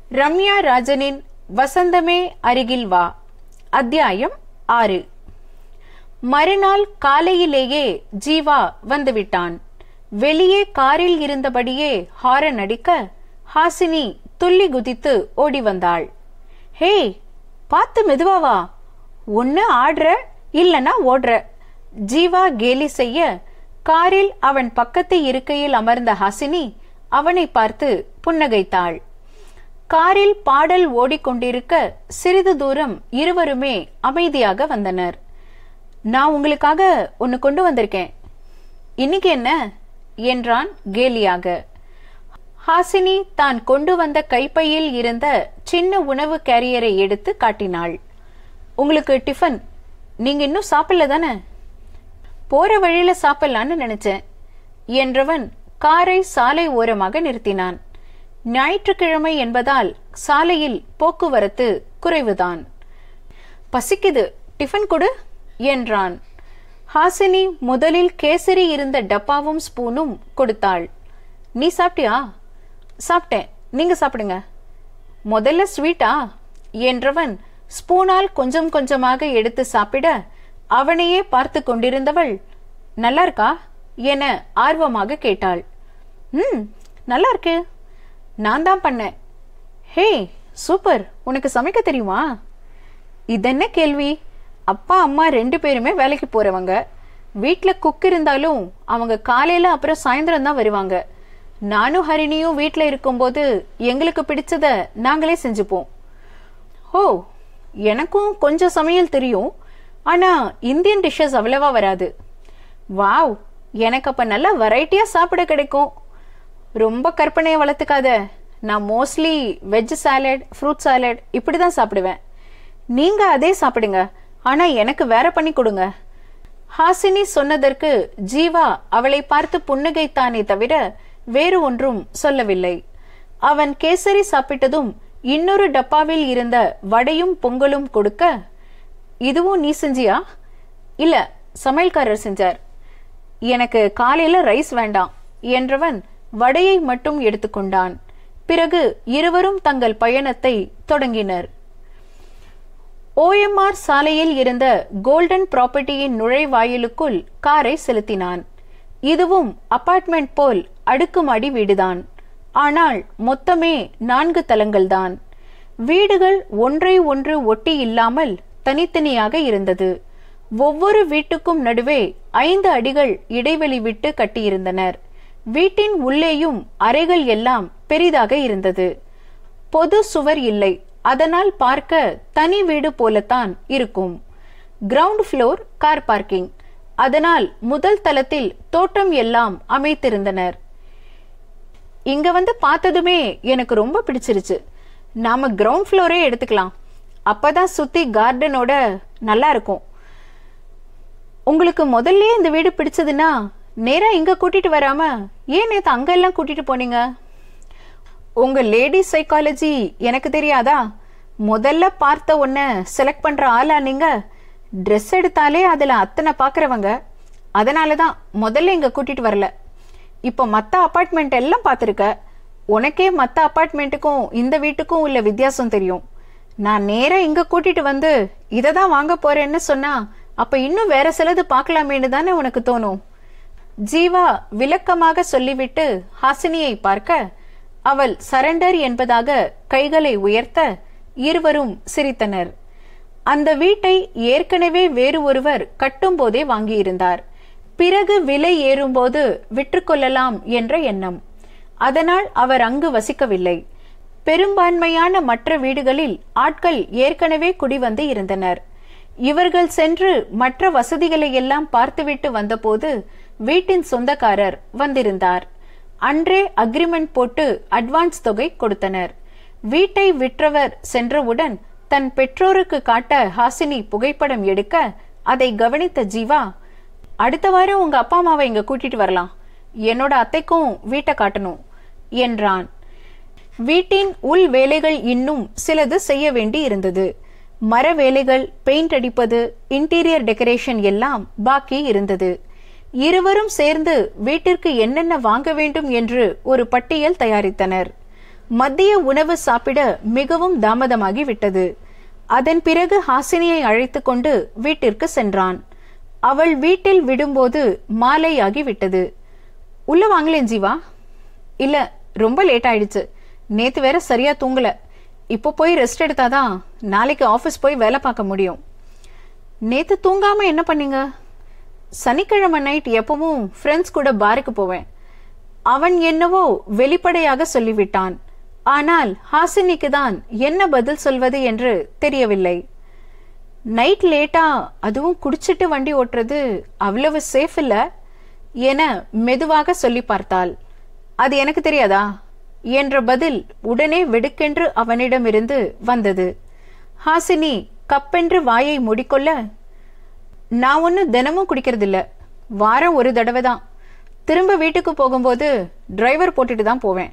ரம்யா ராஜனின் வசந்தமே அருகில் வா அத்தியாயம் ஆறு மறுநாள் காலையிலேயே ஜீவா வந்துவிட்டான் வெளியே காரில் இருந்தபடியே ஹாரன் அடிக்க ஹாசினி துள்ளி குதித்து ஓடி வந்தாள் ஹே பார்த்து மெதுவா வா ஒன்னு ஆடுற இல்லனா ஓடுற ஜீவா கேலி செய்ய காரில் அவன் பக்கத்து இருக்கையில் அமர்ந்த ஹாசினி அவனை பார்த்து புன்னகைத்தாள் காரில் பாடல் ஓடிக்கொண்டிருக்க சிறிது தூரம் இருவருமே அமைதியாக வந்தனர் நான் உங்களுக்காக ஒன்னு கொண்டு வந்திருக்கேன் இன்னைக்கு என்ன என்றான் கேலியாக ஹாசினி தான் கொண்டு வந்த கைப்பையில் இருந்த சின்ன உணவு கேரியரை எடுத்து காட்டினாள் உங்களுக்கு டிஃபன் நீங்க இன்னும் சாப்பிடல தானே போற வழியில சாப்பிடலான்னு நினைச்சேன் என்றவன் காரை சாலை ஓரமாக நிறுத்தினான் ஞாயிற்றுக்கிழமை என்பதால் சாலையில் போக்குவரத்து குறைவுதான் பசிக்குது டிஃபன் கொடு என்றான் ஹாசினி முதலில் கேசரி இருந்த டப்பாவும் ஸ்பூனும் கொடுத்தாள் நீ சாப்பிட்டியா சாப்பிட்டேன் நீங்க சாப்பிடுங்க முதல்ல ஸ்வீட்டா என்றவன் ஸ்பூனால் கொஞ்சம் கொஞ்சமாக எடுத்து சாப்பிட அவனையே பார்த்து கொண்டிருந்தவள் நல்லா இருக்கா என ஆர்வமாக கேட்டாள் ம் நல்லா இருக்கு நான் தான் பண்ணேன் ஹே சூப்பர் உனக்கு சமைக்க தெரியுமா இதென்ன கேள்வி அப்பா அம்மா ரெண்டு பேருமே வேலைக்கு போறவங்க வீட்ல குக் இருந்தாலும் அவங்க காலையில அப்புறம் சாயந்தரம் தான் வருவாங்க நானும் ஹரிணியும் வீட்ல இருக்கும்போது எங்களுக்கு பிடிச்சத நாங்களே செஞ்சுப்போம் ஓ எனக்கும் கொஞ்சம் சமையல் தெரியும் ஆனா இந்தியன் டிஷ்ஷஸ் அவ்வளவா வராது வாவ் எனக்கு அப்ப நல்லா வெரைட்டியா சாப்பிட கிடைக்கும் ரொம்ப கற்பனையை வளர்த்துக்காத நான் mostly veg salad fruit salad இப்படி தான் சாப்பிடுவேன் நீங்க அதே சாப்பிடுங்க ஆனா எனக்கு வேற பண்ணி கொடுங்க ஹாசினி சொன்னதற்கு ஜீவா அவளை பார்த்து புன்னகைத்தானே தவிர வேறு ஒன்றும் சொல்லவில்லை அவன் கேசரி சாப்பிட்டதும் இன்னொரு டப்பாவில் இருந்த வடையும் பொங்கலும் கொடுக்க இதுவும் நீ செஞ்சியா இல்ல சமையல்காரர் செஞ்சார் எனக்கு காலையில ரைஸ் வேண்டாம் என்றவன் வடையை மட்டும் எடுத்துக்கொண்டான் பிறகு இருவரும் தங்கள் பயணத்தை தொடங்கினர் ஓஎம்ஆர் சாலையில் இருந்த கோல்டன் ப்ராப்பர்ட்டியின் நுழைவாயிலுக்குள் காரை செலுத்தினான் இதுவும் அபார்ட்மெண்ட் போல் அடுக்குமாடி வீடுதான் ஆனால் மொத்தமே நான்கு தளங்கள்தான் வீடுகள் ஒன்றை ஒன்று ஒட்டி இல்லாமல் தனித்தனியாக இருந்தது ஒவ்வொரு வீட்டுக்கும் நடுவே ஐந்து அடிகள் இடைவெளி விட்டு கட்டியிருந்தனர் வீட்டின் உள்ளேயும் அறைகள் எல்லாம் பெரிதாக இருந்தது பொது சுவர் இல்லை அதனால் பார்க்க தனி வீடு போலத்தான் இருக்கும் கிரவுண்ட் ஃப்ளோர் கார் பார்க்கிங் அதனால் முதல் தளத்தில் தோட்டம் எல்லாம் அமைத்திருந்தனர் இங்க வந்து பார்த்ததுமே எனக்கு ரொம்ப பிடிச்சிருச்சு நாம கிரவுண்ட் ஃப்ளோரே எடுத்துக்கலாம் அப்பதான் சுத்தி கார்டனோட நல்லா இருக்கும் உங்களுக்கு முதல்ல இந்த வீடு பிடிச்சதுன்னா நேரா இங்க கூட்டிட்டு வராம ஏன் நேத்து அங்க எல்லாம் கூட்டிட்டு போனீங்க உங்க லேடி சைக்காலஜி எனக்கு தெரியாதா முதல்ல பார்த்த உன்ன செலக்ட் பண்ற ஆளா நீங்க ட்ரெஸ் எடுத்தாலே அதுல அத்தனை பாக்குறவங்க அதனாலதான் முதல்ல இங்க கூட்டிட்டு வரல இப்ப மத்த அபார்ட்மெண்ட் எல்லாம் பார்த்திருக்க உனக்கே மத்த அபார்ட்மெண்ட்டுக்கும் இந்த வீட்டுக்கும் உள்ள வித்தியாசம் தெரியும் நான் நேரா இங்க கூட்டிட்டு வந்து இதை தான் வாங்க போறேன்னு சொன்னா அப்ப இன்னும் வேற சிலது பார்க்கலாமேன்னு தானே உனக்கு தோணும் ஜீவா விளக்கமாக சொல்லிவிட்டு ஹாசினியை பார்க்க அவள் சரண்டர் என்பதாக கைகளை உயர்த்த இருவரும் சிரித்தனர் அந்த வீட்டை ஏற்கனவே வேறு ஒருவர் கட்டும்போதே வாங்கியிருந்தார் பிறகு விலை ஏறும்போது விற்றுக்கொள்ளலாம் என்ற எண்ணம் அதனால் அவர் அங்கு வசிக்கவில்லை பெரும்பான்மையான மற்ற வீடுகளில் ஆட்கள் ஏற்கனவே குடிவந்து இருந்தனர் இவர்கள் சென்று மற்ற வசதிகளை எல்லாம் பார்த்துவிட்டு வந்தபோது வீட்டின் சொந்தக்காரர் வந்திருந்தார் அன்றே அக்ரிமெண்ட் போட்டு அட்வான்ஸ் தொகை கொடுத்தனர் வீட்டை விற்றவர் சென்றவுடன் தன் பெற்றோருக்கு காட்ட ஹாசினி புகைப்படம் எடுக்க அதை கவனித்த ஜீவா அடுத்த வாரம் உங்க அப்பா அம்மாவை இங்க கூட்டிட்டு வரலாம் என்னோட அத்தைக்கும் வீட்டை காட்டணும் என்றான் வீட்டின் உள் வேலைகள் இன்னும் சிலது செய்ய வேண்டி இருந்தது மர வேலைகள் பெயிண்ட் அடிப்பது இன்டீரியர் டெக்கரேஷன் எல்லாம் பாக்கி இருந்தது இருவரும் சேர்ந்து வீட்டிற்கு என்னென்ன வாங்க வேண்டும் என்று ஒரு பட்டியல் தயாரித்தனர் மதிய உணவு சாப்பிட மிகவும் தாமதமாகி விட்டது அதன் பிறகு ஹாசினியை அழைத்து கொண்டு வீட்டிற்கு சென்றான் அவள் வீட்டில் விடும்போது மாலையாகி விட்டது உள்ள வாங்கலேன் ஜீவா இல்ல ரொம்ப லேட் ஆயிடுச்சு நேத்து வேற சரியா தூங்கல இப்போ போய் ரெஸ்ட் எடுத்தாதான் நாளைக்கு ஆபீஸ் போய் வேலை பார்க்க முடியும் நேத்து தூங்காம என்ன பண்ணீங்க சனிக்கிழமை நைட் எப்பவும் ஃப்ரெண்ட்ஸ் கூட பாருக்கு போவேன் அவன் என்னவோ வெளிப்படையாக சொல்லிவிட்டான் ஆனால் ஹாசினிக்கு தான் என்ன பதில் சொல்வது என்று தெரியவில்லை நைட் லேட்டா அதுவும் குடிச்சிட்டு வண்டி ஓட்டுறது அவ்வளவு சேஃப் இல்ல என மெதுவாக சொல்லி பார்த்தாள் அது எனக்கு தெரியாதா என்ற பதில் உடனே வெடுக்கென்று அவனிடமிருந்து வந்தது ஹாசினி கப்பென்று வாயை மூடிக்கொள்ள நான் ஒன்னு தினமும் குடிக்கிறதில்ல வாரம் ஒரு தடவை தான் திரும்ப வீட்டுக்கு போகும்போது டிரைவர் போட்டுட்டு தான் போவேன்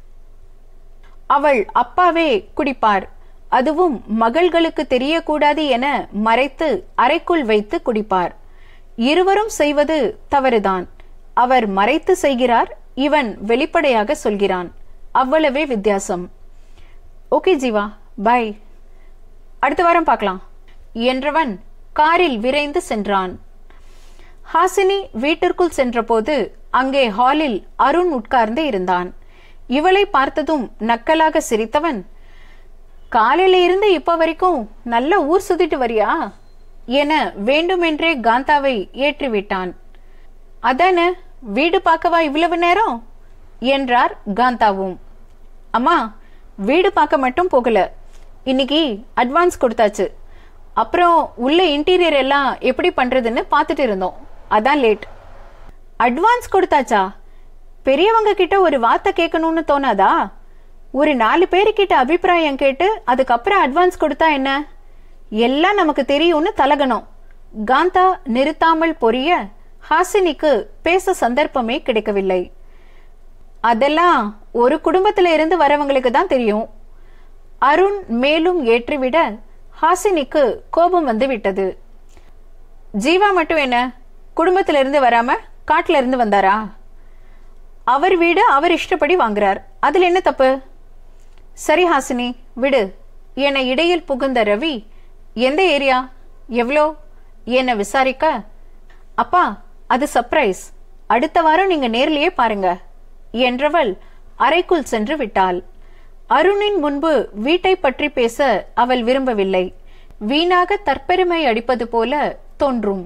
அவள் அப்பாவே குடிப்பார் அதுவும் மகள்களுக்கு தெரியக்கூடாது என மறைத்து அறைக்குள் வைத்து குடிப்பார் இருவரும் செய்வது தவறுதான் அவர் மறைத்து செய்கிறார் இவன் வெளிப்படையாக சொல்கிறான் அவ்வளவே வித்தியாசம் ஓகே ஜீவா பை அடுத்த வாரம் பார்க்கலாம் என்றவன் காரில் விரைந்து சென்றான் ஹாசினி வீட்டிற்குள் சென்றபோது அங்கே ஹாலில் அருண் உட்கார்ந்து இருந்தான் இவளை பார்த்ததும் நக்கலாக சிரித்தவன் காலையில இருந்து இப்ப வரைக்கும் நல்ல ஊர் சுத்திட்டு வரியா என வேண்டுமென்றே காந்தாவை ஏற்றிவிட்டான் அதானே வீடு பார்க்கவா இவ்வளவு நேரம் என்றார் காந்தாவும் அம்மா வீடு பார்க்க மட்டும் போகல இன்னைக்கு அட்வான்ஸ் கொடுத்தாச்சு அப்புறம் உள்ள இன்டீரியர் எல்லாம் எப்படி பண்றதுன்னு பார்த்துட்டு இருந்தோம் அதான் லேட் அட்வான்ஸ் கொடுத்தாச்சா பெரியவங்க கிட்ட ஒரு வார்த்தை கேட்கணும்னு தோணாதா ஒரு நாலு பேருக்கிட்ட அபிப்பிராயம் கேட்டு அதுக்கப்புறம் அட்வான்ஸ் கொடுத்தா என்ன எல்லாம் நமக்கு தெரியும்னு தலகணும் காந்தா நிறுத்தாமல் பொரிய ஹாசினிக்கு பேச சந்தர்ப்பமே கிடைக்கவில்லை அதெல்லாம் ஒரு குடும்பத்தில இருந்து வரவங்களுக்கு தான் தெரியும் அருண் மேலும் ஏற்றிவிட ஹாசினிக்கு கோபம் வந்து விட்டது ஜீவா மட்டும் என்ன குடும்பத்தில இருந்து வராம காட்டுல இருந்து வந்தாரா அவர் வீடு அவர் இஷ்டப்படி வாங்குறார் அதுல என்ன தப்பு சரி ஹாசினி விடு என இடையில் புகுந்த ரவி எந்த ஏரியா எவ்வளோ என விசாரிக்க அப்பா அது சர்ப்ரைஸ் அடுத்த வாரம் நீங்க நேர்லயே பாருங்க என்றவள் அறைக்குள் சென்று விட்டாள் அருணின் முன்பு வீட்டை பற்றி பேச அவள் விரும்பவில்லை வீணாக தற்பெருமை அடிப்பது போல தோன்றும்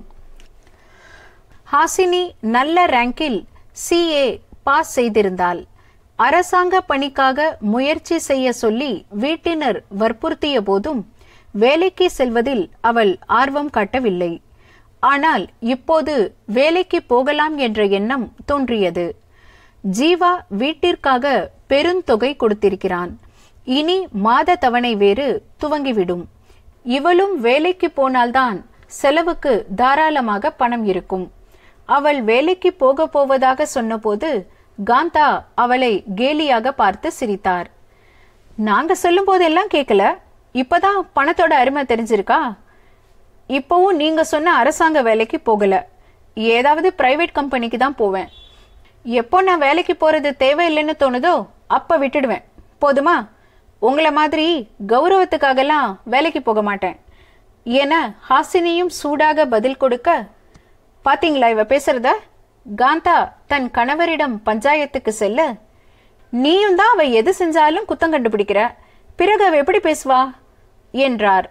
ஹாசினி நல்ல ரேங்கில் சிஏ பாஸ் செய்திருந்தாள் அரசாங்க பணிக்காக முயற்சி செய்ய சொல்லி வீட்டினர் வற்புறுத்திய போதும் வேலைக்கு செல்வதில் அவள் ஆர்வம் காட்டவில்லை ஆனால் இப்போது வேலைக்கு போகலாம் என்ற எண்ணம் தோன்றியது ஜீவா வீட்டிற்காக பெருந்தொகை கொடுத்திருக்கிறான் இனி மாத தவணை வேறு துவங்கிவிடும் இவளும் வேலைக்கு போனால்தான் செலவுக்கு தாராளமாக பணம் இருக்கும் அவள் வேலைக்கு போக போவதாக சொன்னபோது காந்தா அவளை கேலியாக பார்த்து சிரித்தார் நாங்க சொல்லும் போதெல்லாம் கேட்கல இப்பதான் பணத்தோட அருமை தெரிஞ்சிருக்கா இப்பவும் நீங்க சொன்ன அரசாங்க வேலைக்கு போகல ஏதாவது பிரைவேட் கம்பெனிக்கு தான் போவேன் எப்போ நான் வேலைக்கு போறது தேவையில்லைன்னு தோணுதோ அப்ப விட்டுடுவேன் போதுமா உங்களை மாதிரி கௌரவத்துக்காகலாம் வேலைக்கு போக மாட்டேன் என ஹாசினியும் சூடாக பதில் கொடுக்க பாத்தீங்களா இவ பேசுறத காந்தா தன் கணவரிடம் பஞ்சாயத்துக்கு செல்ல நீயும் தான் அவ எது செஞ்சாலும் குத்தம் கண்டுபிடிக்கிற பிறகு அவ எப்படி பேசுவா என்றார்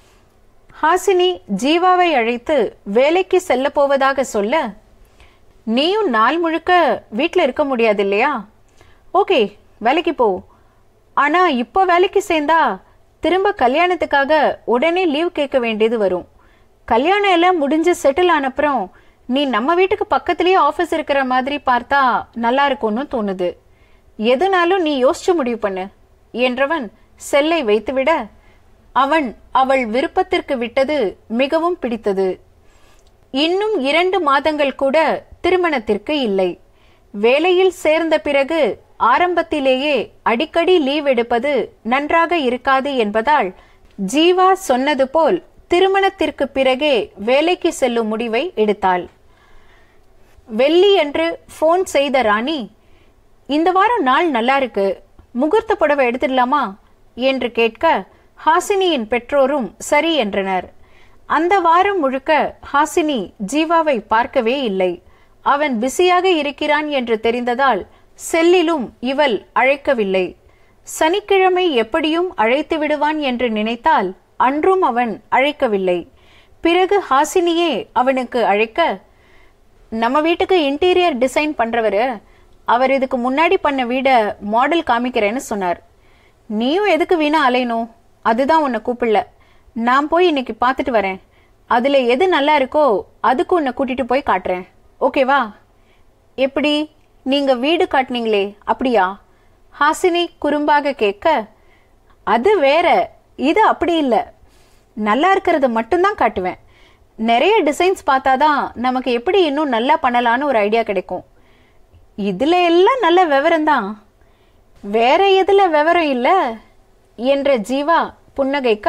ஹாசினி ஜீவாவை அழைத்து வேலைக்கு செல்ல போவதாக சொல்ல நீயும் நாள் முழுக்க வீட்ல இருக்க முடியாது இல்லையா ஓகே வேலைக்கு போ ஆனா இப்போ வேலைக்கு சேர்ந்தா திரும்ப கல்யாணத்துக்காக உடனே லீவ் கேட்க வேண்டியது வரும் கல்யாணம் எல்லாம் முடிஞ்சு செட்டில் ஆனப்புறம் நீ நம்ம வீட்டுக்கு பக்கத்திலேயே ஆபீஸ் இருக்கிற மாதிரி பார்த்தா நல்லா இருக்கும்னு தோணுது எதுனாலும் நீ யோசிச்சு முடிவு பண்ணு என்றவன் செல்லை வைத்துவிட அவன் அவள் விருப்பத்திற்கு விட்டது மிகவும் பிடித்தது இன்னும் இரண்டு மாதங்கள் கூட திருமணத்திற்கு இல்லை வேலையில் சேர்ந்த பிறகு ஆரம்பத்திலேயே அடிக்கடி லீவ் எடுப்பது நன்றாக இருக்காது என்பதால் ஜீவா சொன்னது போல் திருமணத்திற்கு பிறகே வேலைக்கு செல்லும் முடிவை எடுத்தாள் வெள்ளி என்று போன் செய்த ராணி இந்த வாரம் நாள் நல்லா இருக்கு முகூர்த்த புடவை எடுத்துடலாமா என்று கேட்க ஹாசினியின் பெற்றோரும் சரி என்றனர் அந்த வாரம் முழுக்க ஹாசினி ஜீவாவை பார்க்கவே இல்லை அவன் பிஸியாக இருக்கிறான் என்று தெரிந்ததால் செல்லிலும் இவள் அழைக்கவில்லை சனிக்கிழமை எப்படியும் அழைத்து விடுவான் என்று நினைத்தால் அன்றும் அவன் அழைக்கவில்லை பிறகு ஹாசினியே அவனுக்கு அழைக்க நம்ம வீட்டுக்கு இன்டீரியர் டிசைன் பண்றவரு அவர் இதுக்கு முன்னாடி பண்ண வீட மாடல் காமிக்கிறேன்னு சொன்னார் நீயும் எதுக்கு வீணா அலையணும் அதுதான் உன்னை கூப்பிடல நான் போய் இன்னைக்கு பார்த்துட்டு வரேன் அதுல எது நல்லா இருக்கோ அதுக்கு உன்னை கூட்டிட்டு போய் காட்டுறேன் ஓகேவா எப்படி நீங்க வீடு காட்டுனீங்களே அப்படியா ஹாசினி குறும்பாக கேட்க அது வேற இது அப்படி இல்ல நல்லா இருக்கிறத மட்டும்தான் காட்டுவேன் நிறைய டிசைன்ஸ் பார்த்தாதான் நமக்கு எப்படி இன்னும் நல்லா பண்ணலான்னு ஒரு ஐடியா கிடைக்கும் இதுல எல்லாம் நல்ல விவரம் தான் வேற எதுல விவரம் இல்ல என்ற ஜீவா புன்னகைக்க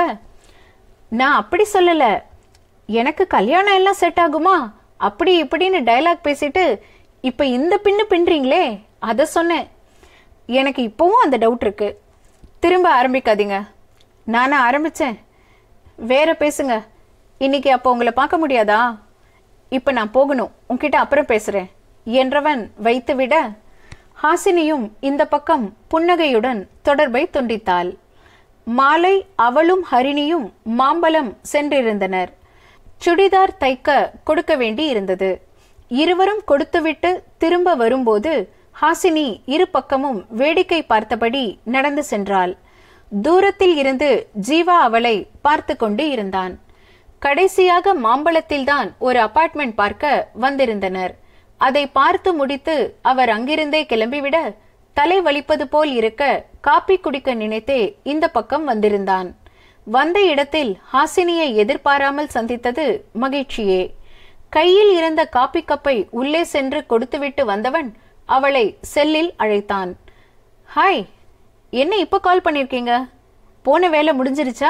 நான் அப்படி சொல்லல எனக்கு கல்யாணம் எல்லாம் செட் ஆகுமா அப்படி இப்படின்னு டயலாக் பேசிட்டு இப்ப இந்த பின்னு பின்றீங்களே அத சொன்னேன் எனக்கு இப்பவும் அந்த டவுட் இருக்கு திரும்ப ஆரம்பிக்காதீங்க நானா ஆரம்பிச்சேன் வேற பேசுங்க இன்னைக்கு அப்போ உங்களை பார்க்க முடியாதா இப்ப நான் போகணும் உன்கிட்ட அப்புறம் பேசுறேன் என்றவன் வைத்துவிட ஹாசினியும் இந்த பக்கம் புன்னகையுடன் தொடர்பை துண்டித்தாள் மாலை அவளும் ஹரிணியும் மாம்பலம் சென்றிருந்தனர் சுடிதார் தைக்க கொடுக்க வேண்டி இருந்தது இருவரும் கொடுத்துவிட்டு திரும்ப வரும்போது ஹாசினி இரு பக்கமும் வேடிக்கை பார்த்தபடி நடந்து சென்றாள் தூரத்தில் இருந்து ஜீவா அவளை பார்த்து கொண்டு இருந்தான் கடைசியாக மாம்பழத்தில்தான் ஒரு அபார்ட்மெண்ட் பார்க்க வந்திருந்தனர் அதை பார்த்து முடித்து அவர் அங்கிருந்தே கிளம்பிவிட தலை வலிப்பது போல் இருக்க காப்பி குடிக்க நினைத்தே இந்த பக்கம் வந்திருந்தான் வந்த இடத்தில் ஹாசினியை எதிர்பாராமல் சந்தித்தது மகிழ்ச்சியே கையில் இருந்த காப்பி கப்பை உள்ளே சென்று கொடுத்துவிட்டு வந்தவன் அவளை செல்லில் அழைத்தான் ஹாய் என்ன இப்ப கால் பண்ணிருக்கீங்க போன வேலை முடிஞ்சிருச்சா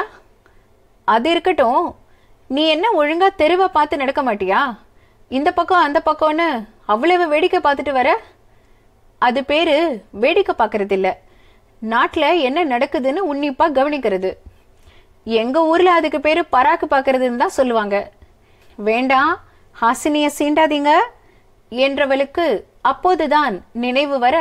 அது இருக்கட்டும் நீ என்ன ஒழுங்கா தெருவை பார்த்து நடக்க மாட்டியா இந்த பக்கம் அந்த பக்கம்னு அவ்வளவு வேடிக்கை பார்த்துட்டு வர அது பேரு வேடிக்கை பார்க்கறது இல்ல நாட்டுல என்ன நடக்குதுன்னு உன்னிப்பா கவனிக்கிறது எங்க ஊர்ல அதுக்கு பேரு பராக்கு பார்க்கறதுன்னு தான் சொல்லுவாங்க வேண்டாம் ஹாசினிய சீண்டாதீங்க என்றவளுக்கு அப்போதுதான் நினைவு வர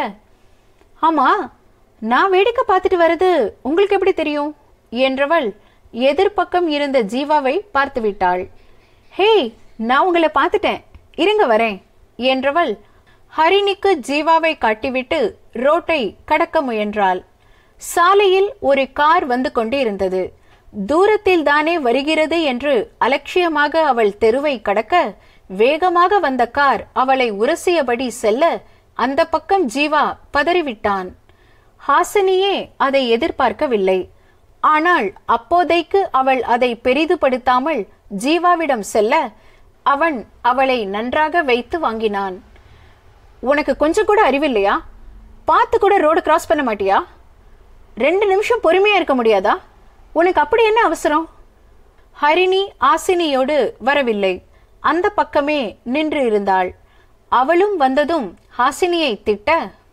ஆமா நான் வேடிக்கை பார்த்துட்டு வர்றது உங்களுக்கு எப்படி தெரியும் என்றவள் எதிர்ப்பக்கம் இருந்த ஜீவாவை பார்த்து விட்டாள் ஹேய் நான் உங்களை பார்த்துட்டேன் இருங்க வரேன் என்றவள் ஹரிணிக்கு ஜீவாவை காட்டிவிட்டு ரோட்டை கடக்க முயன்றாள் சாலையில் ஒரு கார் வந்து கொண்டிருந்தது தூரத்தில் தானே வருகிறது என்று அலட்சியமாக அவள் தெருவை கடக்க வேகமாக வந்த கார் அவளை உரசியபடி செல்ல அந்த பக்கம் ஜீவா பதறிவிட்டான் ஹாசினியே அதை எதிர்பார்க்கவில்லை ஆனால் அப்போதைக்கு அவள் அதை பெரிதுபடுத்தாமல் ஜீவாவிடம் செல்ல அவன் அவளை நன்றாக வைத்து வாங்கினான் உனக்கு கொஞ்சம் கூட அறிவில்லையா பார்த்து கூட ரோடு கிராஸ் பண்ண மாட்டியா ரெண்டு நிமிஷம் பொறுமையா இருக்க முடியாதா உனக்கு அப்படி என்ன அவசரம் ஹரிணி ஆசினியோடு வரவில்லை அந்த பக்கமே நின்று இருந்தாள் அவளும் வந்ததும் ஹாசினியை திட்ட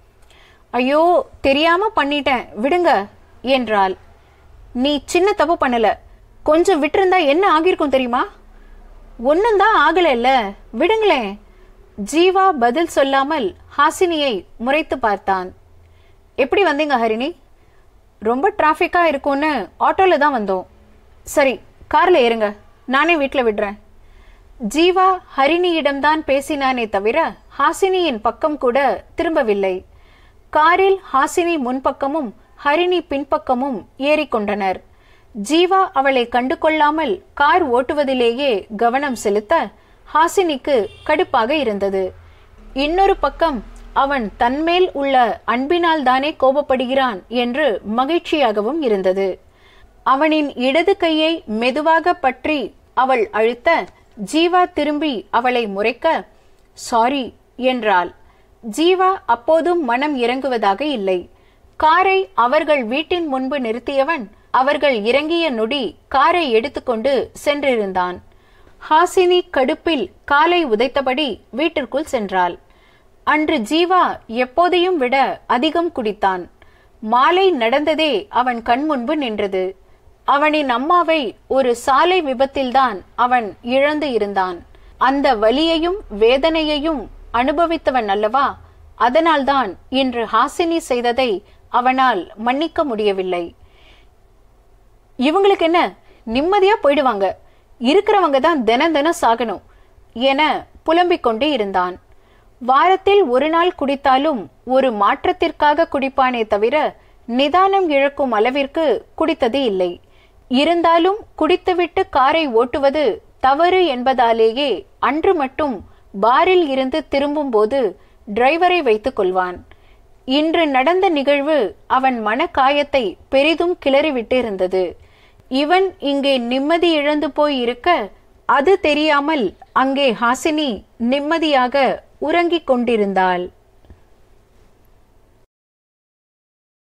ஐயோ தெரியாம பண்ணிட்டேன் விடுங்க என்றாள் நீ சின்ன தப்பு பண்ணல கொஞ்சம் விட்டிருந்தா என்ன ஆகியிருக்கும் தெரியுமா ஒன்னும் தான் ஆகல இல்ல விடுங்களேன் ஜீவா பதில் சொல்லாமல் ஹாசினியை முறைத்து பார்த்தான் எப்படி வந்தீங்க ஹரிணி ரொம்ப டிராஃபிக்கா இருக்கும்னு ஆட்டோல தான் வந்தோம் சரி கார்ல ஏறுங்க நானே வீட்ல விடுறேன் ஜீவா ஹரிணியிடம்தான் பேசினானே தவிர ஹாசினியின் பக்கம் கூட திரும்பவில்லை காரில் ஹாசினி முன்பக்கமும் ஹரிணி பின்பக்கமும் ஏறிக்கொண்டனர் ஜீவா அவளை கண்டு கொள்ளாமல் கார் ஓட்டுவதிலேயே கவனம் செலுத்த ஹாசினிக்கு கடுப்பாக இருந்தது இன்னொரு பக்கம் அவன் தன்மேல் உள்ள அன்பினால் தானே கோபப்படுகிறான் என்று மகிழ்ச்சியாகவும் இருந்தது அவனின் இடது கையை மெதுவாக பற்றி அவள் அழுத்த ஜீவா திரும்பி அவளை முறைக்க சாரி என்றாள் ஜீவா அப்போதும் மனம் இறங்குவதாக இல்லை காரை அவர்கள் வீட்டின் முன்பு நிறுத்தியவன் அவர்கள் இறங்கிய நொடி காரை எடுத்துக்கொண்டு சென்றிருந்தான் ஹாசினி கடுப்பில் காலை உதைத்தபடி வீட்டிற்குள் சென்றாள் அன்று ஜீவா எப்போதையும் விட அதிகம் குடித்தான் மாலை நடந்ததே அவன் கண் முன்பு நின்றது அவனின் அம்மாவை ஒரு சாலை விபத்தில்தான் அவன் இழந்து இருந்தான் அந்த வலியையும் வேதனையையும் அனுபவித்தவன் அல்லவா அதனால்தான் இன்று ஹாசினி செய்ததை அவனால் மன்னிக்க முடியவில்லை இவங்களுக்கு என்ன நிம்மதியா போயிடுவாங்க இருக்கிறவங்க தான் தினம் தினம் சாகணும் என புலம்பிக் கொண்டே இருந்தான் வாரத்தில் ஒரு நாள் குடித்தாலும் ஒரு மாற்றத்திற்காக குடிப்பானே தவிர நிதானம் இழக்கும் அளவிற்கு குடித்தது இல்லை இருந்தாலும் குடித்துவிட்டு காரை ஓட்டுவது தவறு என்பதாலேயே அன்று மட்டும் பாரில் இருந்து திரும்பும் போது டிரைவரை வைத்துக் கொள்வான் இன்று நடந்த நிகழ்வு அவன் மனக்காயத்தை பெரிதும் கிளறிவிட்டு இருந்தது இவன் இங்கே நிம்மதி இழந்து போய் இருக்க அது தெரியாமல் அங்கே ஹாசினி நிம்மதியாக உறங்கிக் கொண்டிருந்தாள்